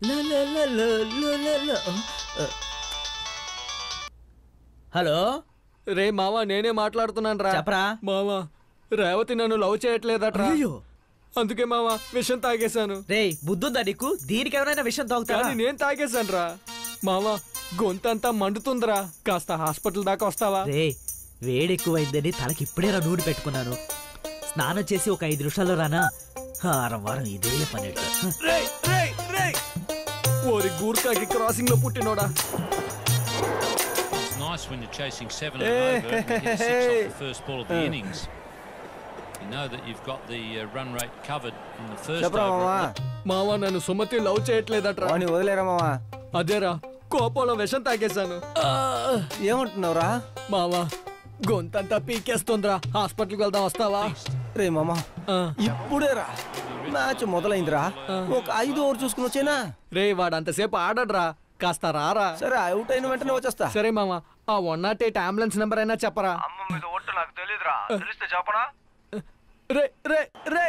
లా, లా, లా, లా, లా, లా, లా. ఆ. హలో రే మావా నేనే మాట్లాడుతున్నాను రా చెప్పరా మావా రేవతి నన్ను లవ్ చేయట్లేదట్రా అయ్యో అందుకే మావా విషం తాగేశాను రేయ్ బుద్ధుందా నీకు దీనికి ఎవరైనా విషయం తాగుతారా కానీ నేను తాగేశాను రా మావా గొంతంతా మండుతుందిరా కాస్త హాస్పిటల్ దాకా వస్తావా రే వేడెక్కువైందని తలకి ఇప్పుడేరా నూనె పెట్టుకున్నాను స్నానం చేసి ఒక ఐదు నిమిషాల్లో రానా వారం వారం ఇదే పని రేయ్, రేయ్, రేయ్. ఓరి గూర్ఖాకి క్రాసింగ్ లో పుట్టినోడా It's nice when you're chasing seven Hey, and over and hit six hey. off the first ball of the innings. You know that you've got the uh, run rate covered in the first చెప్పరా over. మామా మావా నన్ను Sumathi love చేయట్లేదట్రా వాడిని వదిలేరా మామా అదేరా కోపంలో విషం తాగేశాను ఆ, ఏమంటున్నావురా మావా గొంతంతా పీకేస్తుందిరా హాస్పిటల్కి వెళ్దాం వస్తావా రే మామా ఆ. ఇప్పుడేరా మ్యాచ్ మొదలైందిరా ఒక ఐదు ఓవర్ చూసుకుని వచ్చేనా రే వాడు అంతసేపు ఆడడ్రా కాస్త రారా సరే అవుట్ అయిన వెంటనే వచ్చేస్తా సరే మామ ఆ one nought eight ambulance number అయినా చెప్పరా అమ్మ మీద ఒట్టు నాకు తెలియదురా తెలిస్తే చెప్పనా రే రే రే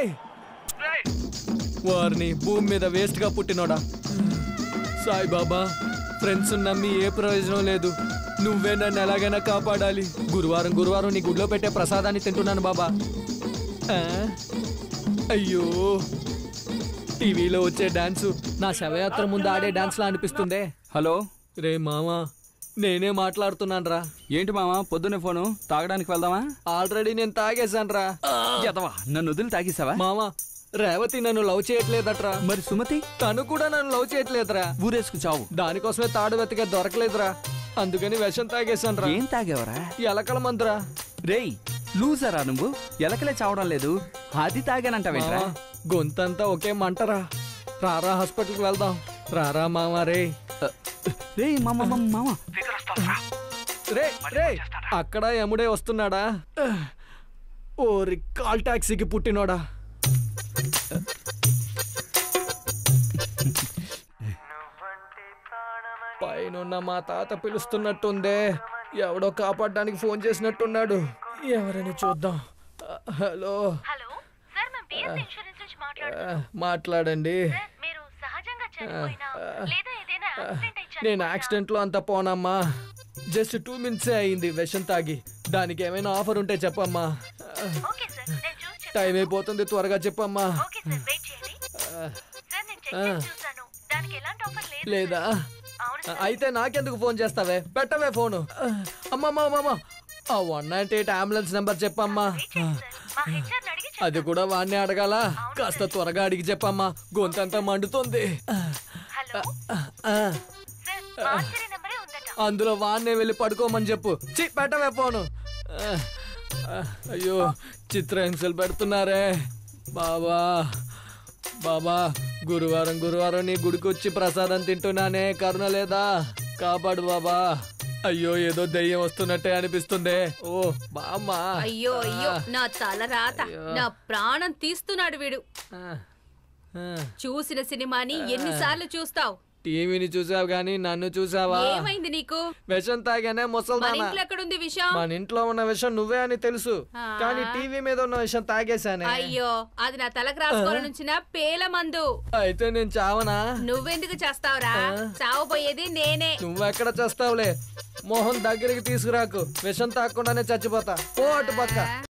వారిని భూమి మీద వేస్ట్ గా పుట్టినోడా సాయిబాబా ఫ్రెండ్స్ నమ్మి ఏ ప్రయోజనం లేదు నువ్వే నన్ను ఎలాగైనా కాపాడాలి గురువారం గురువారం నీ గుడిలో పెట్టే ప్రసాదాన్ని తింటున్నాను బాబా ఆ? అయ్యో టీవీలో వచ్చే డాన్సు నా శవయాత్ర ముందు ఆడే డాన్స్ లా అనిపిస్తుందే హలో రే మామా నేనే మాట్లాడుతున్నాను రా ఏంటి మామ పొద్దున్నే ఫోను తాగడానికి వెళ్దామా ఆల్రెడీ నేను తాగేశాను రా ఎదవా నన్ను వదిలి తాగేసావా మామా రేవతి నన్ను లవ్ చేయట్లేదట్రా మరి సుమతి తను కూడా నన్ను లవ్ చేయట్లేదురా ఊరేసుకు చావు దానికోసమే తాడు వెతికే దొరకలేదురా అందుకని విషం తాగేశాను రా ఏం తాగేవరా ఎలకల మందురా రేయ్ లూజరా నువ్వు ఎలకలే చావడం లేదు అది తాగానంటావేంట్రా మావా, గొంతంతా ఒకే మంటరా రారా హాస్పిటల్కి వెళ్దాం రారా మామా రే రే మామ మామ మామ రే రే అక్కడ ఎముడే వస్తున్నాడా ఓరి కాల్ టాక్సీకి పుట్టినోడా పైనున్న మా తాత పిలుస్తున్నట్టుందే ఎవడో కాపాడడానికి ఫోన్ చేసినట్టున్నాడు ఎవరని చూద్దాం హలో హలో సార్ మేము బిఎస్ ఇన్సూరెన్స్ నుంచి మాట్లాడుతున్నాం ఆ, మాట్లాడండి సార్ మీరు సహజంగా చనిపోయినా లేదా ఏదైనా యాక్సిడెంట్ అయి నేను చనిపోయినా యాక్సిడెంట్ లో అంత పోనమ్మా జస్ట్ టూ మినిట్సే అయింది విషం తాగి దానికి ఏమైనా ఆఫర్ ఉంటే చెప్పమ్మా ఓకే సార్ నేను చూసి చెప్తాను టైం అయిపోతుంది త్వరగా చెప్పమ్మా ఓకే సార్ వెయిట్ చేయండి సార్ నేను చెక్ ఆ. చేసి చూసాను దానికి ఎలాంటి ఆఫర్ లేదు లేదా అవును సార్ అయితే నాకెందుకు ఫోన్ చేస్తావే పెట్టవే ఫోను అమ్మమ్మా అమ్మమ్మ ఆ one nine eight ambulance number చెప్పమ్మా వెయిట్ చేయండి సార్ మా హెచ్ఆర్ అడిగి అది చెప్తాను. కూడా వాడిని అడగాల కాస్త త్వరగా అడిగి చెప్పమ్మా గొంతంతా మండుతుంది హలో ఆ, సార్ మార్చరీ నెంబరే ఉందట అందులో వాడినే వెళ్ళి పడుకోమని చెప్పు చి పెట్టవే ఫోను ఆ, ఆ, అయ్యో చిత్రహింసలు పెడుతున్నారే బాబా బాబా గురువారం గురువారం నీ గుడికి వచ్చి ప్రసాదం తింటున్నానే కరుణ లేదా కాపాడు బాబా అయ్యో ఏదో దెయ్యం వస్తున్నట్టే అనిపిస్తుంది ఓ బామ్మా అయ్యో అయ్యో నా తల రాత నా ప్రాణం తీస్తున్నాడు వీడు ఆ, ఆ. చూసిన సినిమాని ఎన్నిసార్లు చూస్తావు టీవీని చూసావు గాని నన్ను చూసావా ఏమైంది నీకు విషం తాగానే మన ముసల్దానా ఇంట్లో ఎక్కడుంది విషయం మన ఇంట్లో ఉన్న విషయం నువ్వే అని తెలుసు ఆ. కానీ టీవీ మీద ఉన్న విషయం తాగేశానే అయ్యో అది నా తలకు రాసుకోవాలని నుంచిన పేల మందు అయితే నేను చావనా నువ్వెందుకు చేస్తావురా చావబోయేది నేనే నువ్వెక్కడ చేస్తావులే మోహన్ దగ్గరికి తీసుకురాకు విషం తాగకుండానే చచ్చిపోతా పో అటు పక్క